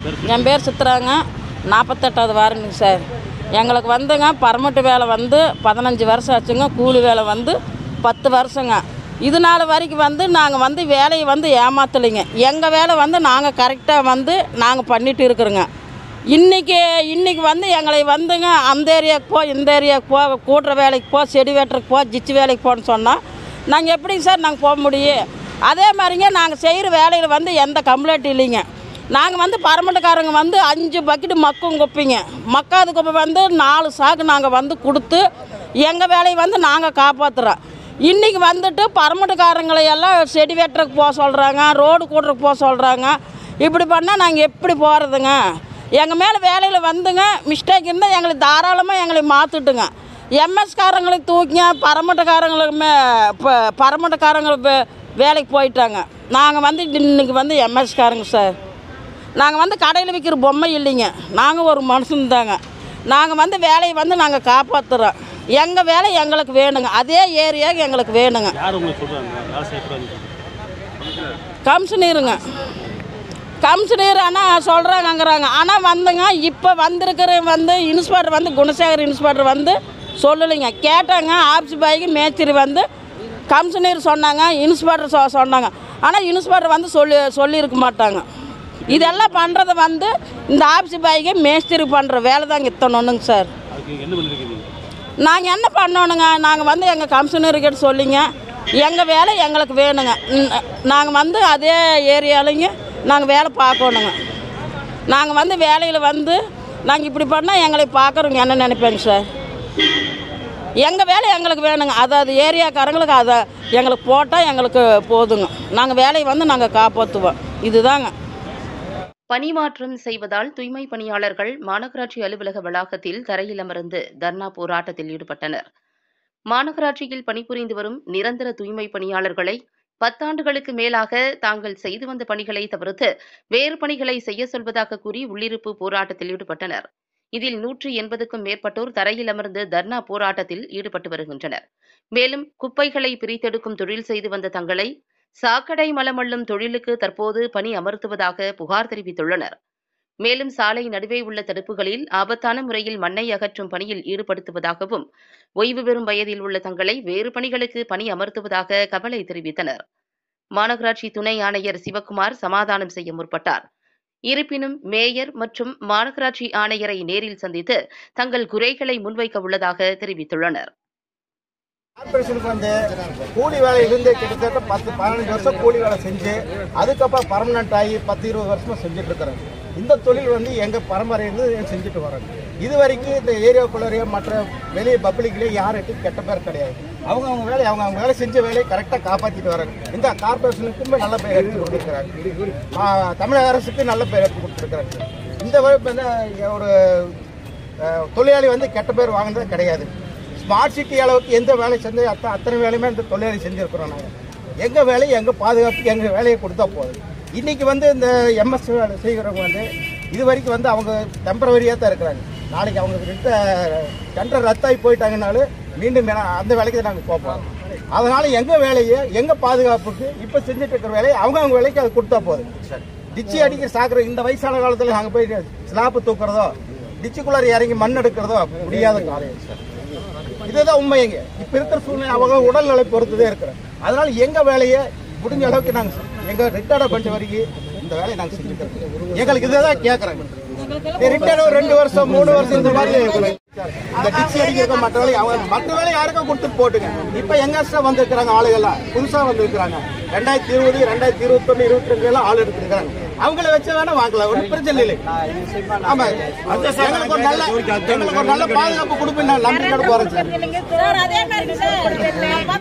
என் பேர் சித்ராங்க நாற்பத்தெட்டாவது வாரங்க சார் எங்களுக்கு வந்துங்க பர்மட்டு வேலை வந்து பதினஞ்சு வருஷம் ஆச்சுங்க கூலி வேலை வந்து பத்து வருஷங்க இது நாள் வரைக்கும் வந்து நாங்கள் வந்து வேலையை வந்து ஏமாத்தலைங்க எங்கள் வேலை வந்து நாங்கள் கரெக்டாக வந்து நாங்கள் பண்ணிட்டு இருக்கிறோங்க இன்றைக்கி இன்றைக்கி வந்து எங்களை வந்துங்க அந்த ஏரியாவுக்கு போ இந்த ஏரியாவுக்கு போ கூட்டுற வேலைக்கு போ செடி வெட்டுறதுக்கு போ ஜிச்சு வேலைக்கு போன்னு சொன்னால் நாங்கள் எப்படிங்க சார் நாங்கள் போக முடியும் அதே மாதிரிங்க நாங்கள் செய்கிற வேலையில் வந்து எந்த கம்ப்ளைண்ட் இல்லைங்க நாங்கள் வந்து பரமட்டுக்காரங்க வந்து அஞ்சு பக்கெட்டு மக்கும் குப்பைங்க மக்காத குப்பை வந்து நாலு சாக்கு நாங்கள் வந்து கொடுத்து எங்கள் வேலையை வந்து நாங்கள் காப்பாற்றுறோம் இன்றைக்கி வந்துட்டு பரமட்டுக்காரங்களை எல்லாம் செடி வெட்டுறதுக்கு போக சொல்கிறாங்க ரோடு கூட்டுறதுக்கு போக சொல்கிறாங்க இப்படி பண்ணால் நாங்கள் எப்படி போகிறதுங்க எங்கள் மேலே வேலையில் வந்துங்க மிஸ்டேக் இருந்தால் எங்களுக்கு தாராளமாக எங்களை மாற்றிட்டுங்க எம்எஸ்காரங்களுக்கு தூக்கிங்க பரமட்டுக்காரங்களுக்கு மே இப்போ பரமட்டுக்காரங்களுக்கு வே- வேலைக்கு போயிட்டாங்க நாங்கள் வந்து இன்னைக்கு வந்து எம்எஸ்காரங்க சார் நாங்கள் வந்து கடையில் விற்கிற பொம்மை இல்லைங்க நாங்கள் ஒரு மனுஷன் தாங்க நாங்கள் வந்து வேலையை வந்து நாங்கள் காப்பாற்றுறோம் எங்கள் வேலை எங்களுக்கு வேணுங்க அதே ஏரியா எங்களுக்கு வேணுங்க யார் உங்களுக்கு சொல்கிறாங்க வேலை செய்யக்கூடாது கம்சனீருங்க கம்சனீர் ஆனால் சொல்கிறாங்கங்கிறாங்க ஆனால் வந்துங்க இப்போ வந்திருக்கிற வந்து இன்ஸ்பெக்டர் வந்து குணசேகர் இன்ஸ்பெக்டர் வந்து சொல்லலைங்க கேட்டாங்க ஆஃபீஸ் பாய்க்கு மேஸ்திரி வந்து கம்சனீர் சொன்னாங்க இன்ஸ்பெக்டர் சொ சொன்னாங்க ஆனால் இன்ஸ்பெக்டர் வந்து சொல்லி சொல்லியிருக்க மாட்டாங்க இதெல்லாம் பண்ணுறது வந்து இந்த ஆஃபீஸ் பாய்க்கு மேஸ்திரி பண்ணுற வேலை தாங்க இத்தனை ஒன்றுங்க சார் அதுக்கு நீங்க என்ன பண்ணிருக்கீங்க நாங்கள் என்ன பண்ணணுங்க நாங்கள் வந்து எங்கள் கமிஷனர்கிட்ட சொல்லிங்க எங்கள் வேலை எங்களுக்கு வேணுங்க நாங்கள் வந்து அதே ஏரியாலைங்க நாங்கள் வேலை பார்க்கணுங்க நாங்கள் வந்து வேலையில் வந்து நாங்கள் இப்படி பண்ணால் எங்களை பார்க்குறவங்க என்ன நினைப்பேங்க சார் எங்கள் வேலை எங்களுக்கு வேணுங்க அதாவது ஏரியாக்காரங்களுக்கு அதை எங்களுக்கு போட்டால் எங்களுக்கு போதுங்க நாங்கள் வேலையை வந்து நாங்கள் காப்பாற்றுவோம் இதுதாங்க பணிமாற்றம் செய்வதால் தூய்மை பணியாளர்கள் மாநகராட்சி அலுவலக வளாகத்தில் தரையில் அமர்ந்து தர்ணா போராட்டத்தில் ஈடுபட்டனர் மாநகராட்சியில் பணிபுரிந்து வரும் நிரந்தர தூய்மை பணியாளர்களை பத்தாண்டுகளுக்கு மேலாக தாங்கள் செய்து வந்த பணிகளை தவிர்த்து வேறு பணிகளை செய்ய சொல்வதாக கூறி உள்ளிருப்பு போராட்டத்தில் ஈடுபட்டனர் இதில் நூற்று எண்பதுக்கும் மேற்பட்டோர் தரையில் அமர்ந்து தர்ணா போராட்டத்தில் ஈடுபட்டு வருகின்றனர் மேலும் குப்பைகளை பிரித்தெடுக்கும் தொழில் செய்து வந்த தங்களை சாக்கடை மலமள்ளும் தொழிலுக்கு தற்போது பணி அமர்த்துவதாக புகார் தெரிவித்துள்ளனர் மேலும் சாலை நடுவே உள்ள தடுப்புகளில் ஆபத்தான முறையில் மண்ணை அகற்றும் பணியில் ஈடுபடுத்துவதாகவும் ஓய்வு பெறும் வயதில் உள்ள தங்களை வேறு பணிகளுக்கு பணி அமர்த்துவதாக கவலை தெரிவித்தனர் மாநகராட்சி துணை ஆணையர் சிவக்குமார் சமாதானம் செய்ய முற்பட்டார் இருப்பினும் மேயர் மற்றும் மாநகராட்சி ஆணையரை நேரில் சந்தித்து தங்கள் குறைகளை முன்வைக்க உள்ளதாக தெரிவித்துள்ளனர் கார்பரேஷனுக்கு வந்து கூலி வேலையிலிருந்து கிட்டத்தட்ட பத்து பதினஞ்சு வருஷம் கூலி வேலை செஞ்சு அதுக்கப்புறம் பர்மனெண்ட் ஆகி பத்து இருபது வருஷமா செஞ்சுட்டு இருக்கிறேன் இந்த தொழில் வந்து எங்க பரம்பரையிலிருந்து செஞ்சுட்டு வரோம் இது வரைக்கும் இந்த ஏரியாக்குள்ளரையோ மற்ற வெளியே பப்ளிக்லேயே யார்கிட்டையும் கெட்ட பேர் கிடையாது அவங்க அவங்க வேலை அவங்க அவங்க வேலை செஞ்ச வேலையை கரெக்டாக காப்பாற்றிட்டு வராங்க இந்த கார்பரேஷனுக்குமே நல்ல பேர் எடுத்து கொடுத்துருக்கிறாங்க ஆ, தமிழக அரசுக்கு நல்ல பேர் எடுத்து கொடுத்துருக்குறாங்க இந்த வகுப்பு வந்து ஒரு அஹ், தொழிலாளி வந்து கெட்ட பேர் வாங்கினது கிடையாது ஸ்மார்ட் சிட்டி அளவுக்கு எந்த வேலை செஞ்சு அத்தனை அத்தனை வேலையுமே இந்த தொழிலாளி செஞ்சுருக்கிறோம் நாங்கள் எங்கள் வேலை எங்கள் பாதுகாப்பு எங்கள் வேலையை கொடுத்தா போதும் இன்னைக்கு வந்து இந்த எம்எஸ் வேலை செய்கிறவங்க வந்து இது வரைக்கும் வந்து அவங்க டெம்பரவரியாக தான் இருக்கிறாங்க நாளைக்கு அவங்க கிட்ட டெண்டர் ரத்தாகி போயிட்டாங்கனாலும் மீண்டும் மே- அந்த வேலைக்கு தான் நாங்கள் போப்போம் அதனால எங்கள் வேலையை எங்கள் பாதுகாப்புக்கு இப்போ செஞ்சுட்டு இருக்கிற வேலையை அவங்க அவங்க வேலைக்கு அது கொடுத்தா போதும் டிச்சி அடிக்கிற சாக்குற இந்த வயசான காலத்தில் நாங்கள் போய் ஸ்லாப்பு தூக்குறதோ டிச்சுக்குள்ளார இறங்கி மண் எடுக்கிறதோ முடியாத காலம் சார் இதுதான் உண்மைங்க இப்ப இருக்கிற சூழ்நிலை அவங்க உடல்நிலை பொறுத்துதே இருக்கிறோம் அதனால எங்க வேலையை முடிஞ்ச அளவுக்கு நாங்க எங்க ரிட்டையர்ட் பண்ண வரைக்கும் இந்த வேலையை நாங்க செஞ்சுக்கிறோம் எங்களுக்கு இதுதான் கேட்கறாங்க ரிட்டையர்ட் ரெண்டு வருஷம் மூணு வருஷம் இந்த மாதிரி இந்த டிச்சி அடிக்கிறத மற்ற வேலை அவங்க மற்ற வேலை யாருக்கும் கொடுத்துட்டு போட்டுங்க இப்ப எங்க வந்திருக்கிறாங்க ஆளுகள்லாம் புதுசா வந்திருக்கிறாங்க ரெண்டாயிரத்தி இருபது ரெண்டாயிரத்தி இருபத்தி ஒண்ணு இருபத்தி ரெண்டு எல்லாம் ஆள் எடுத்துருக்காங்க அவங்கள வச்சு வேணா வாங்கலாம் ஒரு பிரச்சனை இல்லை ஆமா எங்களுக்கு ஒரு நல்ல எங்களுக்கு ஒரு நல்ல பாதுகாப்பு கொடுப்பேன் நான் நம்பிக்கையோட போறேன் சார் சார் அதே மாதிரி சார்